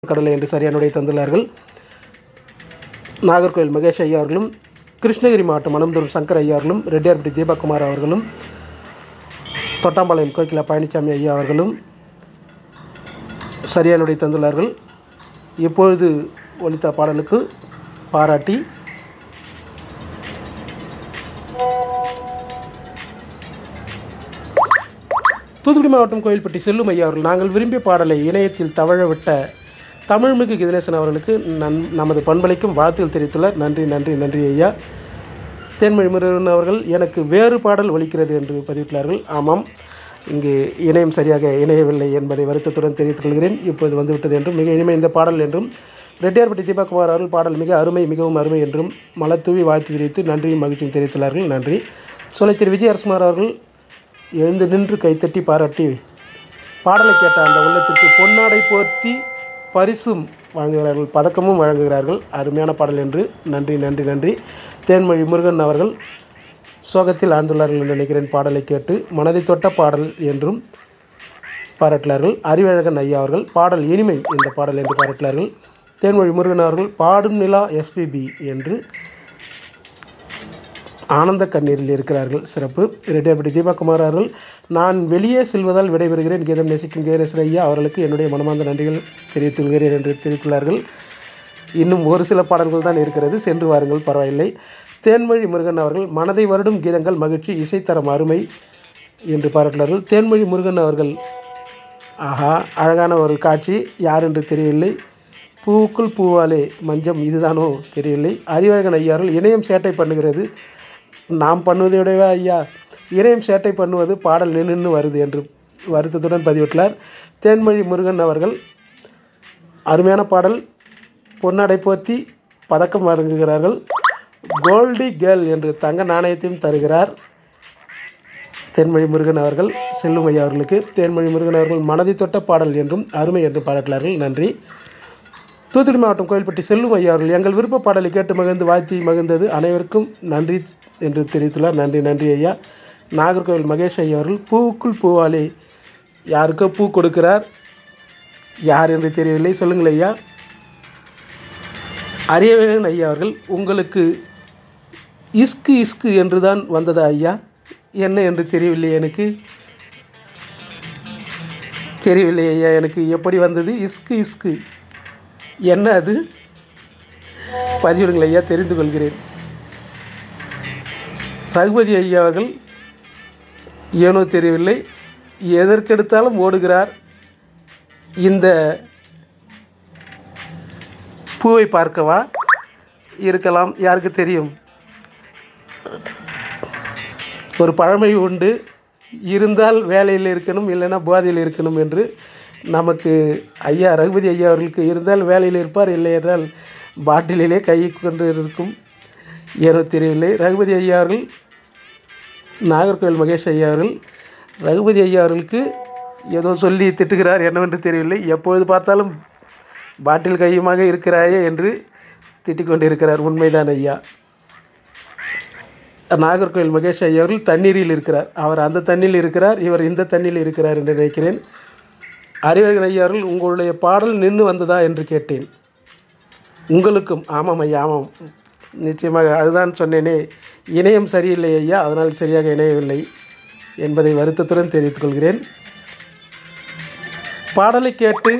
கடலை என்று சரியானுடைய தந்துள்ளார்கள் நாகர்கோவில் மகேஷ் ஐயா அவர்களும் கிருஷ்ணகிரி மாவட்டம் மணந்தூர் சங்கர் ஐயா அவர்களும் ரெட்டியார்பட்டி தீபக்குமார் அவர்களும் தொட்டாம்பாளையம் கோகிலா பழனிசாமி ஐயா அவர்களும் சரியானுடைய தந்துள்ளார்கள் இப்பொழுது ஒலித்த பாடலுக்கு பாராட்டி தூத்துக்குடி மாவட்டம் கோயில்பட்டி செல்லும் ஐயா அவர்கள் நாங்கள் விரும்பிய பாடலை இணையத்தில் தவழ விட்ட தமிழ்மிகு கிதினேசன் அவர்களுக்கு நன் நமது பண்பலைக்கும் வாழ்த்துகள் தெரிவித்துள்ளார் நன்றி நன்றி நன்றி ஐயா தேன்மொழி முருகன் அவர்கள் எனக்கு வேறு பாடல் ஒலிக்கிறது என்று பதிவிட்டுள்ளார்கள் ஆமாம் இங்கு இணையம் சரியாக இணையவில்லை என்பதை வருத்தத்துடன் தெரிவித்துக் கொள்கிறேன் இப்போது வந்துவிட்டது என்றும் மிக இனிமை இந்த பாடல் என்றும் ரெட்டியார்பட்டி தீபக்குமார் அவர்கள் பாடல் மிக அருமை மிகவும் அருமை என்றும் மலத்தூவி வாழ்த்து தெரிவித்து நன்றியும் மகிழ்ச்சியும் தெரிவித்துள்ளார்கள் நன்றி சொலைச்சேரி விஜய் அரசுமார் அவர்கள் எழுந்து நின்று கைத்தட்டி பாராட்டி பாடலை கேட்ட அந்த உள்ளத்திற்கு பொன்னாடை போர்த்தி பரிசும் வழங்குகிறார்கள் பதக்கமும் வழங்குகிறார்கள் அருமையான பாடல் என்று நன்றி நன்றி நன்றி தேன்மொழி முருகன் அவர்கள் சோகத்தில் ஆழ்ந்துள்ளார்கள் என்று நினைக்கிறேன் பாடலை கேட்டு மனதை தொட்ட பாடல் என்றும் பாராட்டினார்கள் அறிவழகன் ஐயா அவர்கள் பாடல் இனிமை இந்த பாடல் என்று பாராட்டினார்கள் தேன்மொழி முருகன் அவர்கள் பாடும் நிலா எஸ்பிபி என்று ஆனந்த கண்ணீரில் இருக்கிறார்கள் சிறப்பு ரெட்டியார்பட்டி தீபக்குமார் அவர்கள் நான் வெளியே செல்வதால் விடைபெறுகிறேன் கீதம் நேசிக்கும் கீதேஸ்வர ஐயா அவர்களுக்கு என்னுடைய மனமார்ந்த நன்றிகள் தெரிவித்துக் கொள்கிறேன் என்று தெரிவித்துள்ளார்கள் இன்னும் ஒரு சில பாடல்கள் தான் இருக்கிறது சென்று வாருங்கள் பரவாயில்லை தேன்மொழி முருகன் அவர்கள் மனதை வருடும் கீதங்கள் மகிழ்ச்சி இசைத்தரம் அருமை என்று பாராட்டினார்கள் தேன்மொழி முருகன் அவர்கள் ஆஹா அழகான ஒரு காட்சி யார் என்று தெரியவில்லை பூவுக்குள் பூவாலே மஞ்சம் இதுதானோ தெரியவில்லை அறிவழகன் ஐயா அவர்கள் இணையம் சேட்டை பண்ணுகிறது நாம் பண்ணுவதை விடவே ஐயா இணையம் சேட்டை பண்ணுவது பாடல் நின்று வருது என்று வருத்தத்துடன் பதிவிட்டார் தேன்மொழி முருகன் அவர்கள் அருமையான பாடல் பொன்னாடை போர்த்தி பதக்கம் வழங்குகிறார்கள் கோல்டி கேர்ள் என்று தங்க நாணயத்தையும் தருகிறார் தேன்மொழி முருகன் அவர்கள் செல்லும் ஐயா அவர்களுக்கு தேன்மொழி முருகன் அவர்கள் மனதை தொட்ட பாடல் என்றும் அருமை என்று பாராட்டினார்கள் நன்றி தூத்துக்குடி மாவட்டம் கோயில்பட்டி செல்லும் ஐயா அவர்கள் எங்கள் விருப்ப பாடலை கேட்டு மகிழ்ந்து வாழ்த்தி மகிழ்ந்தது அனைவருக்கும் நன்றி என்று தெரிவித்துள்ளார் நன்றி நன்றி ஐயா நாகர்கோவில் மகேஷ் ஐயா அவர்கள் பூவுக்குள் பூவாலே யாருக்கோ பூ கொடுக்கிறார் யார் என்று தெரியவில்லை சொல்லுங்கள் ஐயா அரியவேலன் ஐயா அவர்கள் உங்களுக்கு இஸ்கு இஸ்கு என்று தான் வந்ததா ஐயா என்ன என்று தெரியவில்லை எனக்கு தெரியவில்லை ஐயா எனக்கு எப்படி வந்தது இஸ்கு இஸ்கு என்ன அது பதிவிடுங்கள் ஐயா தெரிந்து கொள்கிறேன் ரகுபதி ஐயா அவர்கள் ஏனோ தெரியவில்லை எதற்கெடுத்தாலும் ஓடுகிறார் இந்த பூவை பார்க்கவா இருக்கலாம் யாருக்கு தெரியும் ஒரு பழமை உண்டு இருந்தால் வேலையில் இருக்கணும் இல்லைன்னா போதையில் இருக்கணும் என்று நமக்கு ஐயா ரகுபதி ஐயா அவர்களுக்கு இருந்தால் வேலையில் இருப்பார் இல்லை என்றால் பாட்டிலிலே கை கொண்டு இருக்கும் ஏனோ தெரியவில்லை ரகுபதி ஐயா அவர்கள் நாகர்கோவில் மகேஷ் ஐயா அவர்கள் ரகுபதி ஐயா அவர்களுக்கு ஏதோ சொல்லி திட்டுகிறார் என்னவென்று தெரியவில்லை எப்பொழுது பார்த்தாலும் பாட்டில் கையுமாக இருக்கிறாயே என்று திட்டிக் கொண்டிருக்கிறார் உண்மைதான் ஐயா நாகர்கோவில் மகேஷ் ஐயா அவர்கள் தண்ணீரில் இருக்கிறார் அவர் அந்த தண்ணியில் இருக்கிறார் இவர் இந்த தண்ணியில் இருக்கிறார் என்று நினைக்கிறேன் அறிவழகன் ஐயா அவர்கள் உங்களுடைய பாடல் நின்று வந்ததா என்று கேட்டேன் உங்களுக்கும் ஆமாம் ஐயா ஆமாம் நிச்சயமாக அதுதான் சொன்னேனே இணையம் சரியில்லை ஐயா அதனால் சரியாக இணையவில்லை என்பதை வருத்தத்துடன் தெரிவித்துக் கொள்கிறேன் பாடலை கேட்டு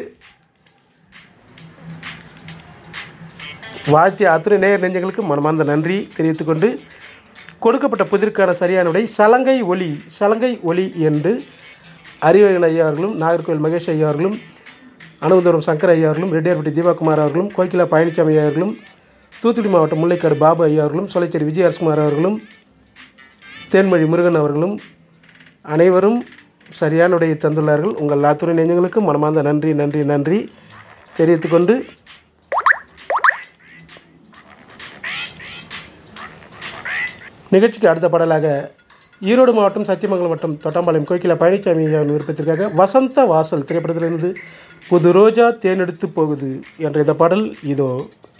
வாழ்த்திய அத்துணை நேயர் நெஞ்சங்களுக்கு மனமார்ந்த நன்றி தெரிவித்துக்கொண்டு கொடுக்கப்பட்ட புதிருக்கான சரியான விடை சலங்கை ஒலி சலங்கை ஒலி என்று அறிவழகன் ஐயா அவர்களும் நாகர்கோவில் மகேஷ் ஐயா அவர்களும் அனுபந்தபுரம் சங்கர் ஐயா அவர்களும் ரெட்டியார்பட்டி தீபாகுமார் அவர்களும் கோகிலா பழனிசாமி ஐயா அவர்களும் தூத்துக்குடி மாவட்டம் முல்லைக்காடு பாபு ஐயா அவர்களும் சொலைச்சேரி விஜய் அரசுகுமார் அவர்களும் தேன்மொழி முருகன் அவர்களும் அனைவரும் சரியான உடையை தந்துள்ளார்கள் உங்கள் அத்துறை நெஞ்சங்களுக்கு மனமார்ந்த நன்றி நன்றி நன்றி தெரிவித்துக்கொண்டு நிகழ்ச்சிக்கு அடுத்த பாடலாக ஈரோடு மாவட்டம் சத்தியமங்கலம் மற்றும் தொட்டம்பாளையம் கோகிலா பழனிசாமி ஐயாவின் விருப்பத்திற்காக வசந்த வாசல் திரைப்படத்திலிருந்து புது ரோஜா தேனெடுத்து போகுது என்ற இந்த பாடல் இதோ